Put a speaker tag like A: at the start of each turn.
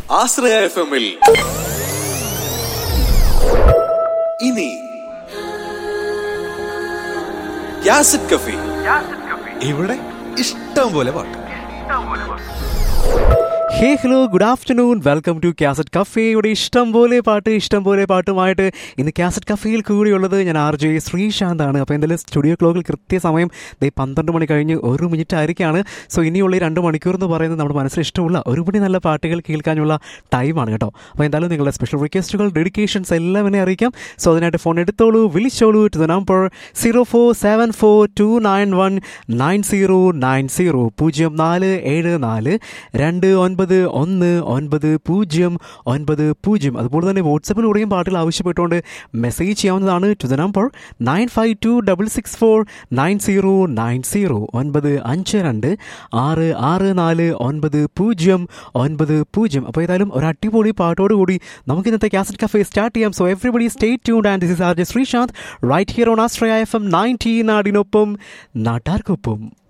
A: ആശ്രയ F എമ്മിൽ ഇനി യാസിഡ് കഫി
B: ഇവിടെ ഇഷ്ടം പോലെ പാട്ട്
C: hey hello good afternoon welcome to cassette കഫേയുടെ ഇഷ്ടം പോലെ പാട്ട് ഇഷ്ടം പോലെ പാട്ടുമായിട്ട് ഇന്ന് കാസറ്റ് കഫേയിൽ കൂടിയുള്ളത് ഞാൻ ആർ ജെ ശ്രീശാന്താണ് അപ്പോൾ എന്തായാലും സ്റ്റുഡിയോ ക്ലോക്കിൽ കൃത്യസമയം ദേ പന്ത്രണ്ട് മണി കഴിഞ്ഞ് ഒരു മിനിറ്റ് ആയിരിക്കാണ് സോ ഇനിയുള്ള ഈ രണ്ട് മണിക്കൂർ എന്ന് പറയുന്നത് നമ്മുടെ മനസ്സിൽ ഇഷ്ടമുള്ള ഒരുപടി നല്ല പാട്ടുകൾ കേൾക്കാനുള്ള ടൈമാണ് കേട്ടോ അപ്പോൾ എന്തായാലും നിങ്ങളുടെ സ്പെഷ്യൽ റിക്വസ്റ്റുകൾ ഡെഡിക്കേഷൻസ് എല്ലാം എന്നെ അറിയിക്കാം സോ അതിനായിട്ട് ഫോൺ എടുത്തോളൂ വിളിച്ചോളൂ to the number zero four seven four two nine one nine zero nine zero പൂജ്യം നാല് ഏഴ് നാല് രണ്ട് ഒൻപത് ഒന്ന് ഒൻപത് പൂജ്യം ഒൻപത് പൂജ്യം അതുപോലെ തന്നെ വാട്സപ്പിലൂടെയും പാട്ടുകൾ ആവശ്യപ്പെട്ടുകൊണ്ട് മെസ്സേജ് ചെയ്യാവുന്നതാണ് to the number nine five two double six four nine zero nine zero ഒൻപത് അഞ്ച് രണ്ട് ആറ് ആറ് നാല് ഒൻപത് പൂജ്യം ഒൻപത് പൂജ്യം അപ്പോൾ ഏതായാലും ഒരു അടിപൊളി പാട്ടോടുകൂടി നമുക്ക് ഇന്നത്തെ കാസറ്റ് കഫേ സ്റ്റാർട്ട് ചെയ്യാം so everybody stay tuned and this is R J Sreesanth right here on Astraya F M ninety നാടിനൊപ്പം നാട്ടാർക്കൊപ്പം